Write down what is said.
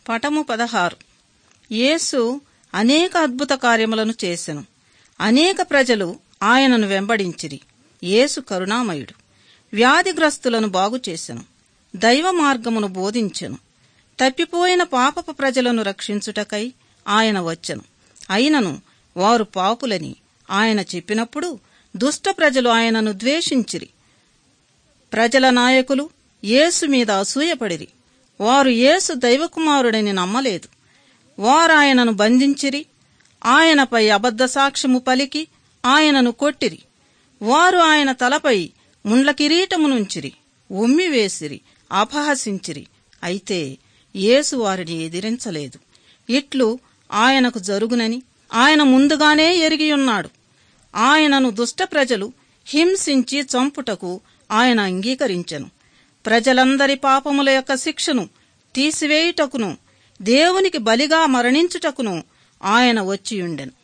పటము పదహారు యేసు అనేక అద్భుత కార్యములను చేసెను అనేక ప్రజలు ఆయనను వెంబడించిరి యేసు కరుణామయుడు వ్యాధిగ్రస్తులను బాగుచేసెను దైవ మార్గమును బోధించెను తప్పిపోయిన పాపపు ప్రజలను రక్షించుటకై ఆయన వచ్చెను అయినను వారు పాపులని ఆయన చెప్పినప్పుడు దుష్ట ప్రజలు ఆయనను ద్వేషించిరి ప్రజల నాయకులు యేసు మీద అసూయపడిరి వారు యేసు దైవకుమారుడని నమ్మలేదు వారు ఆయనను బంధించిరి ఆయనపై అబద్ధ సాక్ష్యము పలికి ఆయనను కొట్టిరి వారు ఆయన తలపై ముండ్ల కిరీటమునుంచిరి ఉమ్మివేసిరి అపహసించిరి అయితే యేసు వారిని ఎదిరించలేదు ఇట్లు ఆయనకు జరుగునని ఆయన ముందుగానే ఎరిగియున్నాడు ఆయనను దుష్ట ప్రజలు హింసించి చంపుటకు ఆయన అంగీకరించెను ప్రజలందరి పాపముల యొక్క శిక్షను తీసివేయుటకును దేవునికి బలిగా మరణించుటకును ఆయన వచ్చియుండెను